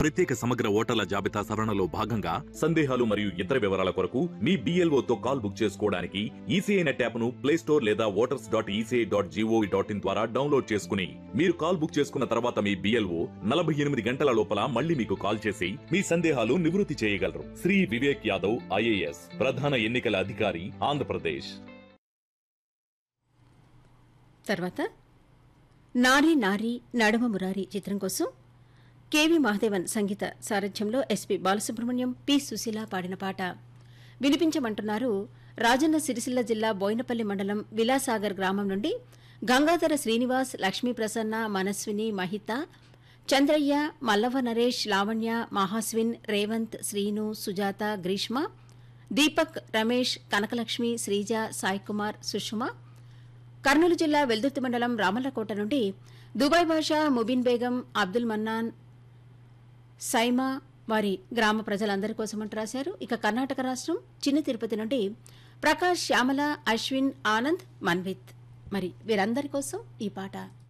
ప్రత్యేక సమగ్ర ఓటర్ల జాబితా సవరణలో భాగంగా సందేహాలు మరియు ఇతర వివరాల కొరకు మీ BLO తో కాల్ బుక్ చేసుకోవడానికి ఈసీఐ నెట్ యాప్ ను ప్లే స్టోర్ లేదా voters dot ECI dot GOV dot in ద్వారా డౌన్లోడ్ చేసుకుని మీరు కాల్ బుక్ చేసుకున్న తర్వాత మీ బిఎల్ఓ నలభై ఎనిమిది గంటల లోపల మళ్ళీ మీకు కాల్ చేసి మీ సందేహాలు నివృత్తి చేయగలరు శ్రీ వివేక్ యాదవ్ ఐఏఎస్ ప్రధాన ఎన్నికల అధికారి ఆంధ్రప్రదేశ్ తర్వాత నారీ నారీ నడమ మురారి చిత్రం కోసం కేవి మహాదేవన్ సంగీత సారథ్యంలో ఎస్పి బాలసుబ్రహ్మణ్యం పి సుశీల పాడిన పాట వినిపించమంటున్నారు రాజన్న సిరిసిల్ల జిల్లా బోయినపల్లి మండలం విలాసాగర్ గ్రామం నుండి గంగాధర శ్రీనివాస్ లక్ష్మీ ప్రసన్న మనస్విని మహిత చంద్రయ్య మల్లవ నరేష్ లావణ్య మహాస్విన్ రేవంత్ శ్రీను సుజాత గ్రీష్మ దీపక్ రమేష్ కనకలక్ష్మి శ్రీజ సాయికుమార్ సుష్మ కర్నూలు జిల్లా వెల్దుర్తి మండలం రామల్లకోట నుండి దుబాయ్ భాషా ముబిన్ బేగం అబ్దుల్ మన్నాన్ సైమా వారి గ్రామ ప్రజలందరి కోసమంటూ రాశారు ఇక కర్ణాటక రాష్ట్రం చిన్న తిరుపతి నుండి ప్రకాష్ శ్యామల అశ్విన్ ఆనంద్ మన్విత్ మరి వీరందరి కోసం ఈ పాట